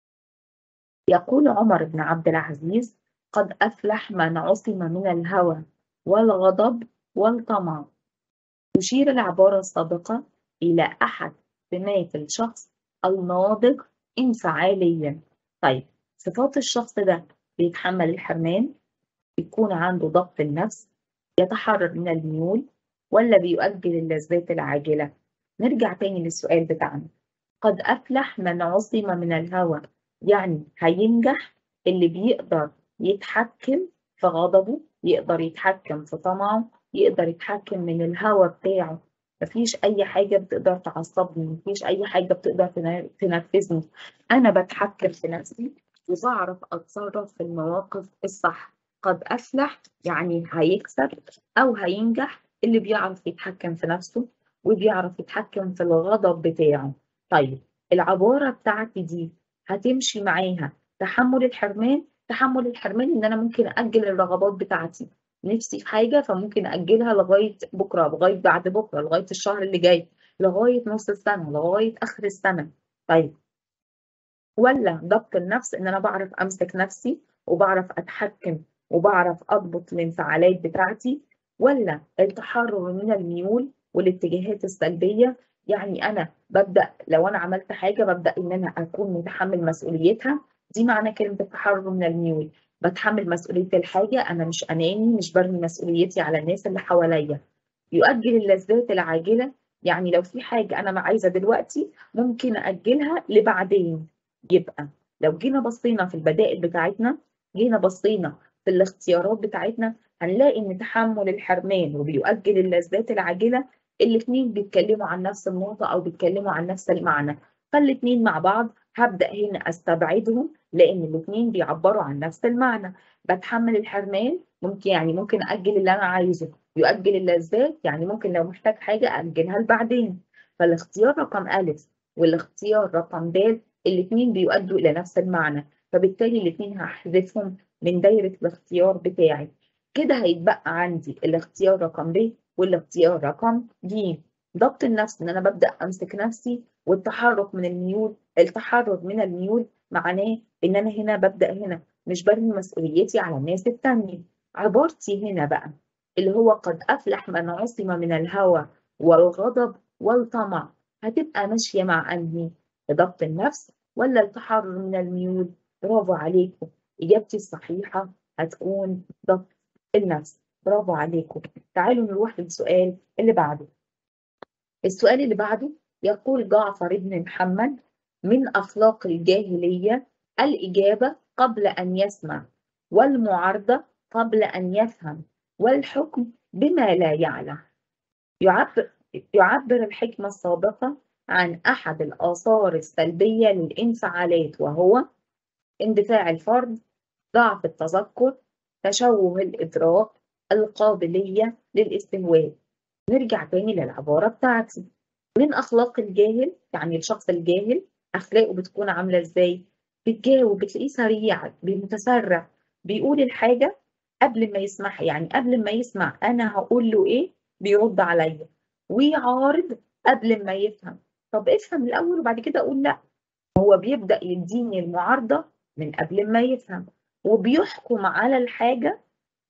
يقول عمر بن عبد العزيز قد أفلح من عصم من الهوى والغضب والطمع تشير العبارة السابقة إلى أحد سمات الشخص الناضج انفعاليا طيب صفات الشخص ده بيتحمل الحرمان بيكون عنده ضبط النفس يتحرر من الميول ولا بيؤجل اللذات العاجلة نرجع تاني للسؤال بتاعنا قد أفلح من عصم من الهوى يعني هينجح اللي بيقدر يتحكم في غضبه يقدر يتحكم في طمعه يقدر يتحكم من الهوى بتاعه مفيش أي حاجة بتقدر تعصبني مفيش أي حاجة بتقدر تنرفزني أنا بتحكم في نفسي وبعرف أتصرف في المواقف الصح قد أفلح يعني هيكسب أو هينجح اللي بيعرف يتحكم في نفسه وبيعرف يتحكم في الغضب بتاعه طيب العبارة بتاعتي دي هتمشي معاها تحمل الحرمان تحمل الحرمان ان انا ممكن اجل الرغبات بتاعتي نفسي في حاجه فممكن اجلها لغايه بكره لغايه بعد بكره لغايه الشهر اللي جاي لغايه نص السنه لغايه اخر السنه طيب ولا ضبط النفس ان انا بعرف امسك نفسي وبعرف اتحكم وبعرف اضبط الانفعالات بتاعتي ولا التحرر من الميول والاتجاهات السلبيه يعني انا ببدا لو انا عملت حاجه ببدا ان انا اكون متحمل مسؤوليتها دي معنى كلمه التحرر من الميول بتحمل مسؤوليه الحاجه انا مش اناني مش برمي مسؤوليتي على الناس اللي حواليا يؤجل اللذات العاجله يعني لو في حاجه انا عايزه دلوقتي ممكن اجلها لبعدين يبقى لو جينا بصينا في البدائل بتاعتنا جينا بصينا في الاختيارات بتاعتنا هنلاقي ان تحمل الحرمان وبيؤجل اللذات العاجله الاثنين بيتكلموا عن نفس النقطة أو بيتكلموا عن نفس المعنى فالاثنين مع بعض هبدأ هنا أستبعدهم لأن الاثنين بيعبروا عن نفس المعنى بتحمل الحرمان ممكن يعني ممكن أجل اللي أنا عايزه يؤجل اللذات يعني ممكن لو محتاج حاجة أجلها لبعدين فالاختيار رقم ألف والاختيار رقم د الاثنين بيؤدوا إلى نفس المعنى فبالتالي الاثنين هحذفهم من دايرة الاختيار بتاعي كده هيتبقى عندي الاختيار رقم ب والاختيار رقم ج ضبط النفس ان انا ببدا امسك نفسي والتحرك من الميول التحرر من الميول معناه ان انا هنا ببدا هنا مش برمي مسؤوليتي على الناس التانية عبارتي هنا بقى اللي هو قد افلح من عصم من الهوى والغضب والطمع هتبقى ماشيه مع انهي ضبط النفس ولا التحرر من الميول برافو عليكم اجابتي الصحيحه هتكون ضبط النفس برافو عليكم تعالوا نروح للسؤال اللي بعده السؤال اللي بعده يقول جعفر بن محمد من أخلاق الجاهلية الإجابة قبل أن يسمع والمعارضة قبل أن يفهم والحكم بما لا يعلم يعبر, يعبر الحكمة السابقة عن أحد الآثار السلبية للانفعالات وهو اندفاع الفرد ضعف التذكر تشوه الإدراك القابلية للاستهواء نرجع تاني للعبارة بتاعتي من أخلاق الجاهل يعني الشخص الجاهل أخلاقه بتكون عاملة إزاي بتجاوب بتلاقيه سريع متسرع بيقول الحاجة قبل ما يسمعها يعني قبل ما يسمع أنا هقول له إيه بيرد عليا ويعارض قبل ما يفهم طب افهم الأول وبعد كده أقول لأ هو بيبدأ يديني المعارضة من قبل ما يفهم وبيحكم على الحاجة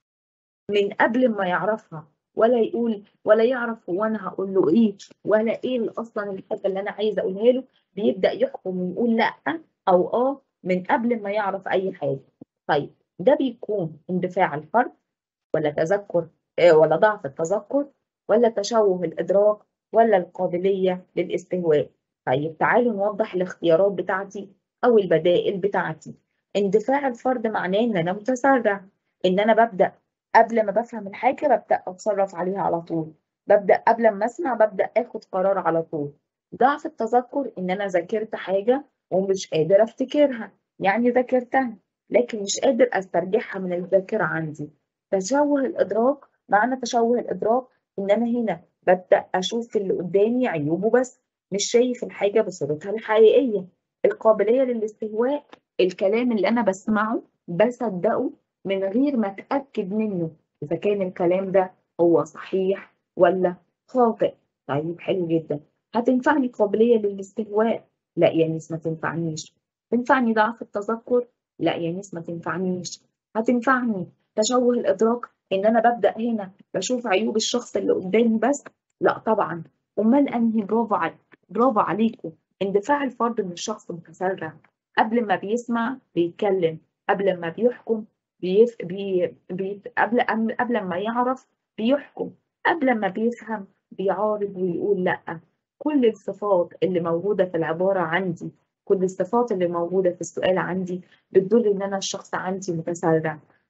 من قبل ما يعرفها ولا يقول ولا يعرف هو انا هقول له ايه ولا ايه اصلا الحاجه اللي انا عايزه اقولها له بيبدا يحكم ويقول لا او اه من قبل ما يعرف اي حاجه طيب ده بيكون اندفاع الفرد ولا تذكر ولا ضعف التذكر ولا تشوه الادراك ولا القابليه للاستهواء طيب تعالوا نوضح الاختيارات بتاعتي او البدائل بتاعتي اندفاع الفرد معناه ان انا متسرع ان انا ببدا قبل ما بفهم الحاجه ببدا اتصرف عليها على طول ببدا قبل ما اسمع ببدا اخد قرار على طول ضعف التذكر ان انا ذاكرت حاجه ومش قادر افتكرها يعني ذاكرتها لكن مش قادر استرجعها من الذاكره عندي تشوه الادراك معنى تشوه الادراك ان انا هنا ببدا اشوف في اللي قدامي عيوبه بس مش شايف الحاجه بصورتها الحقيقيه القابليه للاستهواء الكلام اللي انا بسمعه بصدقه من غير ما اتاكد منه اذا كان الكلام ده هو صحيح ولا خاطئ طيب حلو جدا هتنفعني قابليه للاستهواء لا يا نيس ما تنفعنيش تنفعني ضعف التذكر لا يا نيس ما تنفعنيش هتنفعني تشوه الادراك ان انا ببدا هنا بشوف عيوب الشخص اللي قدامي بس لا طبعا امال انهي برافو عليك برافو عليكم اندفاع الفرد من الشخص متسرع قبل ما بيسمع بيتكلم قبل ما بيحكم بيف... بي... بي... قبل قبل ما يعرف بيحكم قبل ما بيفهم بيعارض ويقول لا كل الصفات اللي موجوده في العباره عندي كل الصفات اللي موجوده في السؤال عندي بتدل ان انا الشخص عندي متسرع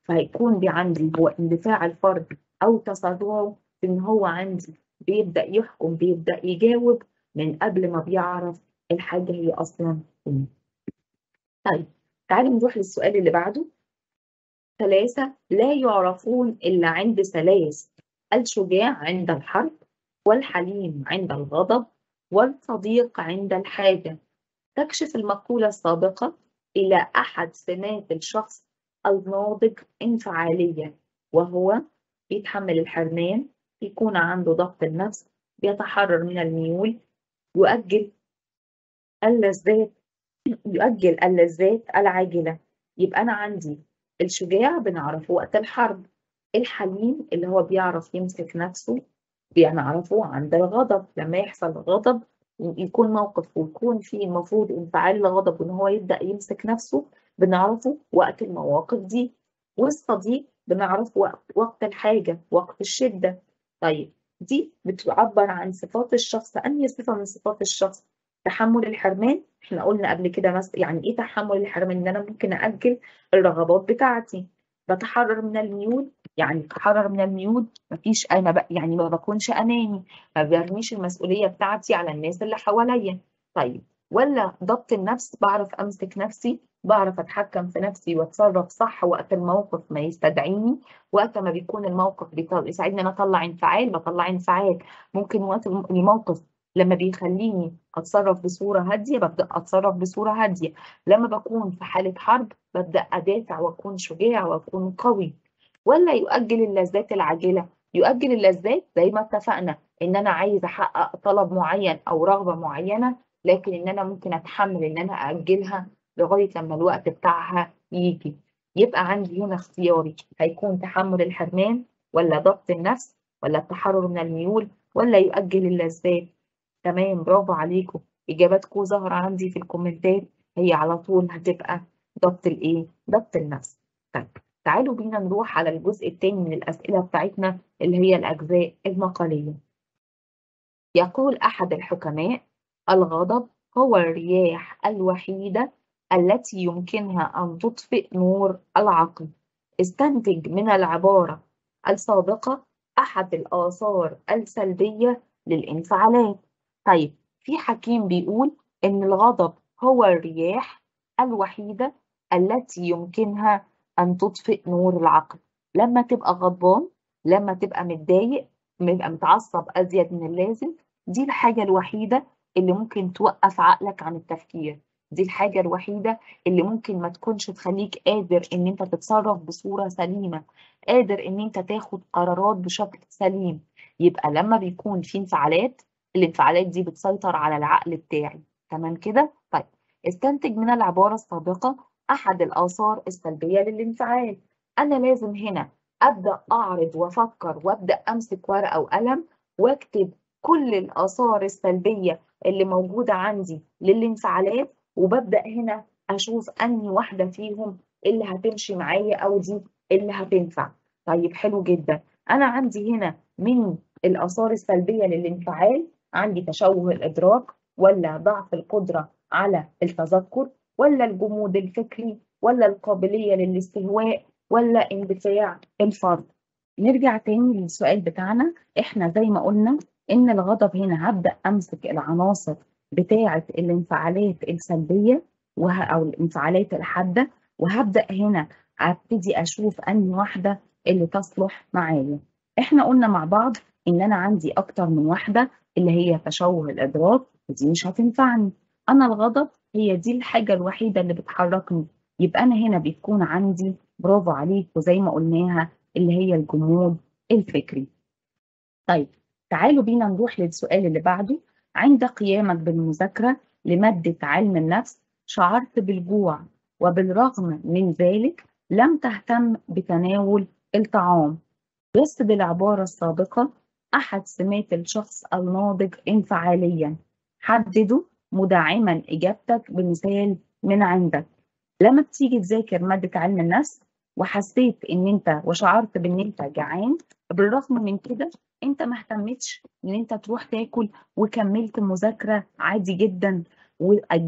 فهيكون عندي هو اندفاع الفرد أو تسرعه في إن هو عندي بيبدأ يحكم بيبدأ يجاوب من قبل ما بيعرف الحاجة هي أصلا إيه. طيب تعالوا نروح للسؤال اللي بعده ثلاثة لا يعرفون إلا عند ثلاث الشجاع عند الحرب والحليم عند الغضب والصديق عند الحاجة تكشف المقولة السابقة إلى أحد سمات الشخص الناضج انفعاليا وهو بيتحمل الحرمان يكون عنده ضبط النفس بيتحرر من الميول يؤجل اللذات يؤجل اللذات العاجلة يبقى أنا عندي الشجاع بنعرفه وقت الحرب الحليم اللي هو بيعرف يمسك نفسه بنعرفه عند الغضب لما يحصل غضب يكون موقف ويكون فيه المفروض انفعال الغضب وان هو يبدأ يمسك نفسه بنعرفه وقت المواقف دي والصديق بنعرف وقت وقت الحاجة وقت الشدة طيب دي بتعبر عن صفات الشخص أنهي صفة من صفات الشخص تحمل الحرمان احنا قلنا قبل كده مثلا يعني ايه تحمل الحرمان ان انا ممكن اجل الرغبات بتاعتي بتحرر من الميول يعني اتحرر من الميول مفيش انا بقى يعني ما بكونش اناني ما برميش المسؤوليه بتاعتي على الناس اللي حواليا طيب ولا ضبط النفس بعرف امسك نفسي بعرف اتحكم في نفسي واتصرف صح وقت الموقف ما يستدعيني وقت ما بيكون الموقف بيساعدني انا اطلع انفعال بطلع انفعال ممكن وقت الموقف لما بيخليني اتصرف بصوره هاديه ببدا اتصرف بصوره هاديه لما بكون في حاله حرب ببدا ادافع واكون شجاع واكون قوي ولا يؤجل اللذات العاجله يؤجل اللذات زي ما اتفقنا ان انا عايز احقق طلب معين او رغبه معينه لكن ان انا ممكن اتحمل ان انا اجلها لغايه لما الوقت بتاعها يجي يبقى عندي هنا اختياري هيكون تحمل الحرمان ولا ضبط النفس ولا التحرر من الميول ولا يؤجل اللذات تمام برافو عليكم اجاباتكم ظاهره عندي في الكومنتات هي على طول هتبقى ضبط الايه ضبط النفس طيب تعالوا بينا نروح على الجزء الثاني من الاسئله بتاعتنا اللي هي الاجزاء المقاليه يقول احد الحكماء الغضب هو الرياح الوحيده التي يمكنها ان تطفئ نور العقل استنتج من العباره السابقه احد الاثار السلبيه للانفعالات طيب في حكيم بيقول إن الغضب هو الرياح الوحيدة التي يمكنها أن تطفئ نور العقل لما تبقى غضبان لما تبقى متضايق تبقى متعصب أزيد من اللازم دي الحاجة الوحيدة اللي ممكن توقف عقلك عن التفكير دي الحاجة الوحيدة اللي ممكن ما تكونش تخليك قادر إن أنت تتصرف بصورة سليمة قادر إن أنت تاخد قرارات بشكل سليم يبقى لما بيكون في انفعالات الانفعالات دي بتسيطر على العقل بتاعي تمام كده طيب استنتج من العبارة السابقة أحد الآثار السلبية للانفعال أنا لازم هنا أبدأ أعرض وأفكر وأبدأ أمسك ورقة وقلم وأكتب كل الآثار السلبية اللي موجودة عندي للانفعالات وببدأ هنا أشوف أنهي واحدة فيهم اللي هتمشي معايا أو دي اللي هتنفع طيب حلو جدا أنا عندي هنا من الآثار السلبية للانفعال عندي تشوه الإدراك ولا ضعف القدرة على التذكر ولا الجمود الفكري ولا القابلية للاستهواء ولا اندفاع الفرد نرجع تاني للسؤال بتاعنا احنا زي ما قلنا ان الغضب هنا هبدأ امسك العناصر بتاعة الانفعالات السلبية وه... او الانفعالات الحادة وهبدأ هنا ابتدي اشوف انهي واحدة اللي تصلح معايا احنا قلنا مع بعض ان انا عندي اكتر من واحدة اللي هي تشوه الادراك ودي مش هتنفعني انا الغضب هي دي الحاجة الوحيدة اللي بتحركني يبقى انا هنا بيكون عندي برافو عليك وزي ما قلناها اللي هي الجمود الفكري طيب تعالوا بينا نروح للسؤال اللي بعده عند قيامك بالمذاكرة لمادة علم النفس شعرت بالجوع وبالرغم من ذلك لم تهتم بتناول الطعام يسد العبارة السابقة أحد سمات الشخص الناضج انفعاليا حدده مدعما إجابتك بمثال من عندك لما بتيجي تذاكر مادة علم النفس وحسيت إن أنت وشعرت بإن أنت جعان بالرغم من كده أنت ما اهتمتش إن أنت تروح تاكل وكملت مذاكرة عادي جدا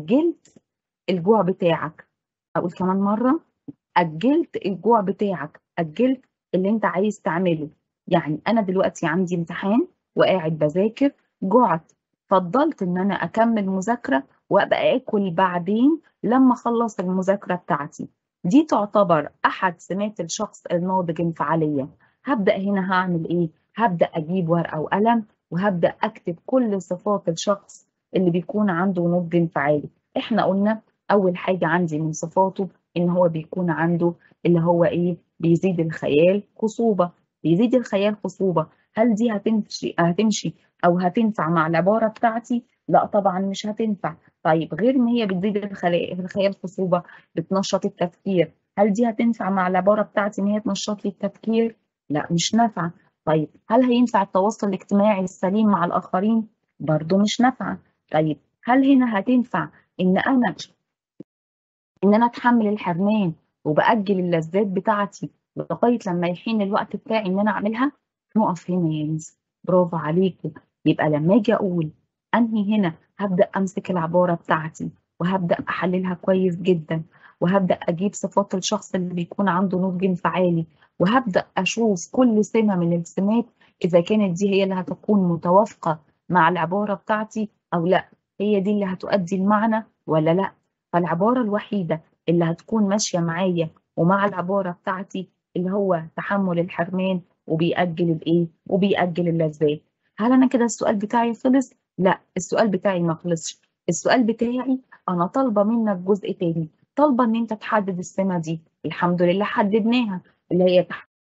وأجلت الجوع بتاعك أقول كمان مرة أجلت الجوع بتاعك أجلت اللي أنت عايز تعمله يعني أنا دلوقتي عندي امتحان وقاعد بذاكر جعت فضلت إن أنا أكمل مذاكرة وأبقى آكل بعدين لما أخلص المذاكرة بتاعتي دي تعتبر أحد سمات الشخص الناضج انفعاليا هبدأ هنا هعمل إيه؟ هبدأ أجيب ورقة وقلم وهبدأ أكتب كل صفات الشخص اللي بيكون عنده نضج انفعالي إحنا قلنا أول حاجة عندي من صفاته إن هو بيكون عنده اللي هو إيه؟ بيزيد الخيال خصوبة بيزيد الخيال خصوبة هل دي هتمشي هتمشي أو هتنفع مع العبارة بتاعتي؟ لا طبعا مش هتنفع طيب غير ان هي بتزيد الخيال خصوبه بتنشط التفكير هل دي هتنفع مع العباره بتاعتي ان هي تنشط لي التفكير لا مش نافعه طيب هل هينفع التواصل الاجتماعي السليم مع الاخرين برضو مش نافعه طيب هل هنا هتنفع ان انا ان انا اتحمل الحرمان وباجل اللذات بتاعتي لغايه لما يحين الوقت بتاعي ان انا اعملها نقف هنا يا ناس برافو عليكم يبقى لما اجي اقول انهي هنا هبدا امسك العباره بتاعتي وهبدا احللها كويس جدا وهبدا اجيب صفات الشخص اللي بيكون عنده نضج انفعالي وهبدا اشوف كل سمه من السمات اذا كانت دي هي اللي هتكون متوافقه مع العباره بتاعتي او لا هي دي اللي هتؤدي المعنى ولا لا فالعباره الوحيده اللي هتكون ماشيه معايا ومع العباره بتاعتي اللي هو تحمل الحرمان وبيأجل الايه وبيأجل اللذات هل انا كده السؤال بتاعي خلص لا السؤال بتاعي ما خلصش السؤال بتاعي انا طالبه منك جزء تاني طالبه ان انت تحدد السمه دي الحمد لله حددناها اللي هي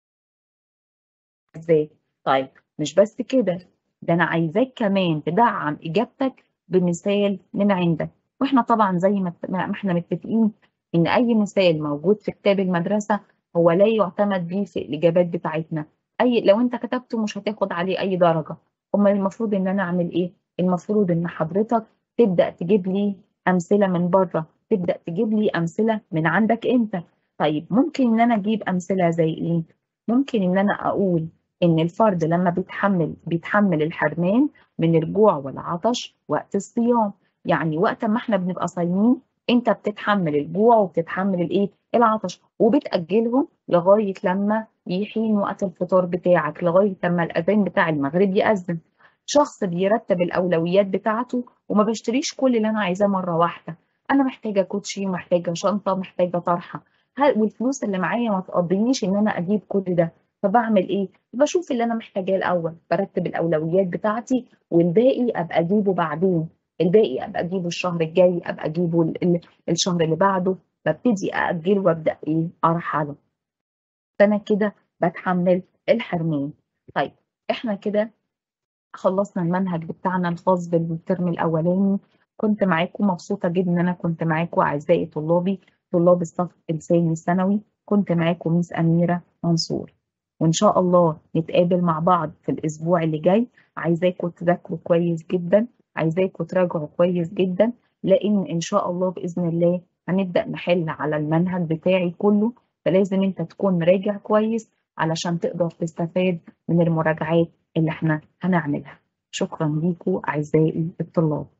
ازاي طيب مش بس كده ده انا عايزاك كمان تدعم اجابتك بمثال من عندك واحنا طبعا زي ما ما احنا متفقين ان اي مثال موجود في كتاب المدرسه هو لا يعتمد بيه في الاجابات بتاعتنا اي لو انت كتبته مش هتاخد عليه اي درجه امال المفروض ان انا اعمل ايه المفروض ان حضرتك تبدا تجيب لي امثله من بره تبدا تجيب لي امثله من عندك انت طيب ممكن ان انا اجيب امثله زي ايه ممكن ان انا اقول ان الفرد لما بيتحمل بيتحمل الحرمان من الجوع والعطش وقت الصيام يعني وقت ما احنا بنبقى صايمين انت بتتحمل الجوع وبتتحمل الايه العطش وبتاجلهم لغايه لما يحين وقت الفطار بتاعك لغايه لما الاذان بتاع المغرب ياذن شخص بيرتب الاولويات بتاعته وما بشتريش كل اللي انا عايزاه مره واحده انا محتاجه كوتشي محتاجه شنطه محتاجه طرحه هل والفلوس اللي معايا ما تقضينيش ان انا اجيب كل ده فبعمل ايه بشوف اللي انا محتاجاه الاول برتب الاولويات بتاعتي والباقي ابقى اجيبه بعدين الباقي ابقى اجيبه الشهر الجاي ابقى اجيبه الشهر اللي بعده ببتدي ااجله وابدا ايه ارحله فانا كده بتحمل الحرمان طيب احنا كده خلصنا المنهج بتاعنا الخاص بالترم الاولاني كنت معاكم مبسوطه جدا ان انا كنت معاكم اعزائي طلابي طلاب الصف الثاني الثانوي كنت معاكم ميس اميره منصور وان شاء الله نتقابل مع بعض في الاسبوع اللي جاي عايزاكم تذاكروا كويس جدا عايزاكم تراجعوا كويس جدا لان ان شاء الله باذن الله هنبدا نحل على المنهج بتاعي كله فلازم انت تكون راجع كويس علشان تقدر تستفاد من المراجعات اللي احنا هنعملها شكرا ليكم اعزائي الطلاب